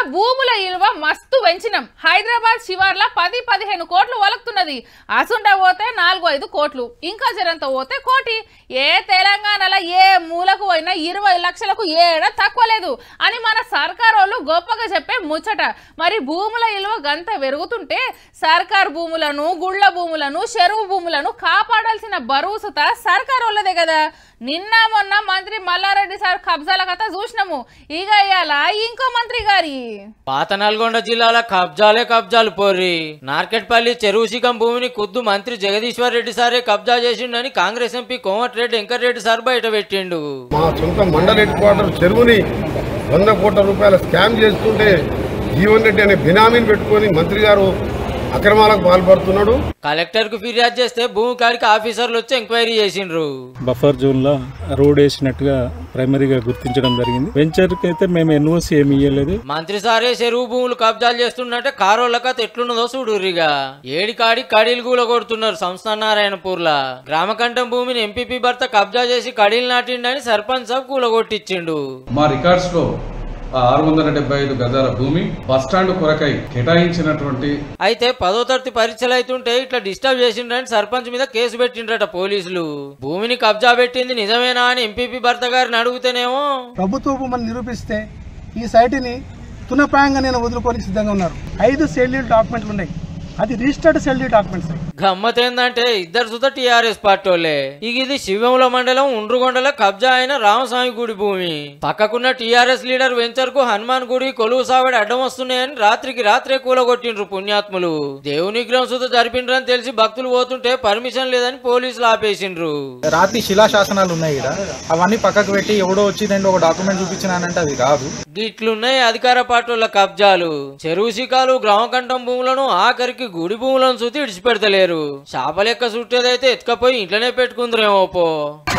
భూముల విలువ మస్తు పెంచినాం హైదరాబాద్ శివార్ల పది పదిహేను కోట్లు వలుకుతున్నది అసుండ పోతే నాలుగు ఐదు కోట్లు ఇంకా జరంత పోతే కోటి ఏ తెలంగాణలో ఏ మూలకు పోయినా ఇరవై లక్షలకు ఏడ తక్కువ లేదు అని మన సర్కార్ వాళ్ళు గొప్పగా చెప్పే ముచ్చట మరి భూముల విలువ గంత పెరుగుతుంటే సర్కార్ భూములను గుళ్ళ భూములను చెరువు భూములను కాపాడాల్సిన బరువు సుత సర్కార్ వాళ్ళదే కదా నిన్న మొన్న మంత్రి మల్లారెడ్డి సార్ కబ్జాల కథ చూసినాము ఇక ఇవాళ ఇంకో మంత్రి గారి పాత నల్గొండ జిల్లాల కబ్జాలే కబ్జాలు పోర్రి నార్కెట్పల్లి చెరువు శిఖం భూమిని ఖుద్దు మంత్రి జగదీశ్వర్ రెడ్డి సారే కబ్జా చేసిండని Congress MP Komatireddy Venkatreddy sir బయట పెట్టిండు మా సొంత మండల హెడ్ క్వార్టర్ చెరువుని వంద కోట్ల రూపాయల స్కామ్ చేస్తుంటే జీవన్ రెడ్డి అనే బినామీని పెట్టుకొని మంత్రి గారు అక్రమాలకు పాల్పడుతున్నాడు కలెక్టర్ కు ఫిర్యాదు చేస్తే భూమి కాడికి ఆఫీసర్లు వచ్చి ఎంక్వైరీ చేసిండ్రు బఫర్ జోన్ లో రోడ్ వేసినట్టుగా ప్రైమరీగా గుర్తించడం జరిగింది వెంచర్ కి అయితే మేము ఎన్ఓసి ఏమి ఇవ్వలేదు మంత్రి సారే చెరువు భూములు కబ్జాలు చేస్తుండంటే కారోళ్ళ కథ ఎట్లున్నదో చూడుర్రిగా ఏడి కాడి కడీలు గూల కొడుతున్నారు సంస్థ నారాయణపూర్లా గ్రామకంఠం భూమిని ఎంపీపీ భర్త కబ్జా చేసి కడీలు నాటిండని సర్పంచ్ సాబ్ కూలగొట్టిచ్చిండు మా రికార్డ్స్ లో ఆరు వందల డెబ్బై ఐదు గజాల భూమి బస్టాండ్ కొరకై కేటాయించినటువంటి అయితే పదో తరగతి పరీక్షలు అవుతుంటే ఇట్లా డిస్టర్బ్ చేసిండ్రని సర్పంచ్ మీద కేసు పెట్టిండ్రట పోలీసులు భూమిని కబ్జా పెట్టింది నిజమేనా అని ఎంపీపీ భర్త గారిని అడుగుతేనేమో ప్రభుత్వ భూమిని నిరూపిస్తే ఈ సైట్ని తునప్రాయంగా నేను వదులుకోనికి సిద్ధంగా ఉన్నారు ఐదు షెడ్యూల్ డాక్యుమెంట్లు ఉన్నాయి అది రిజిస్టర్డ్ షెడ్యూల్ డాక్యుమెంట్స్ గమ్మత్ ఏందంటే ఇద్దరు సుత టీఆర్ఎస్ పార్టీ వాళ్ళే ఇక ఇది శివంల మండలం ఉండ్రుగొండల కబ్జా అయిన రామస్వామి గుడి భూమి పక్కకున్న టీఆర్ఎస్ లీడర్ వెంచర్ కు హనుమాన్ గుడి కొలువు సావిడి అడ్డం వస్తున్నాయని రాత్రికి రాత్రే కూలగొట్టిండ్రు పుణ్యాత్ములు దేవుని విగ్రహం సుత జరిపిండ్రని తెలిసి భక్తులు పోతుంటే పర్మిషన్ లేదని పోలీసులు ఆపేసిండ్రు రాత్రి శిలాశాసనాలు ఉన్నాయి ఇక్కడ అవన్నీ పక్కకు పెట్టి ఎవడో వచ్చి రెండు ఒక డాక్యుమెంట్ చూపించినానంటే అది కాదు గిట్లున్నాయి అధికార పార్టీల కబ్జాలు చెరువు శిఖాలు గ్రామకంఠం భూములను ఆఖరికి గుడి భూములను చూసి ఇడిచిపెడతలేరు చేప లెక్క చుట్టేదైతే ఎత్తుకపోయి ఇంట్లోనే పెట్టుకుందరేమో పో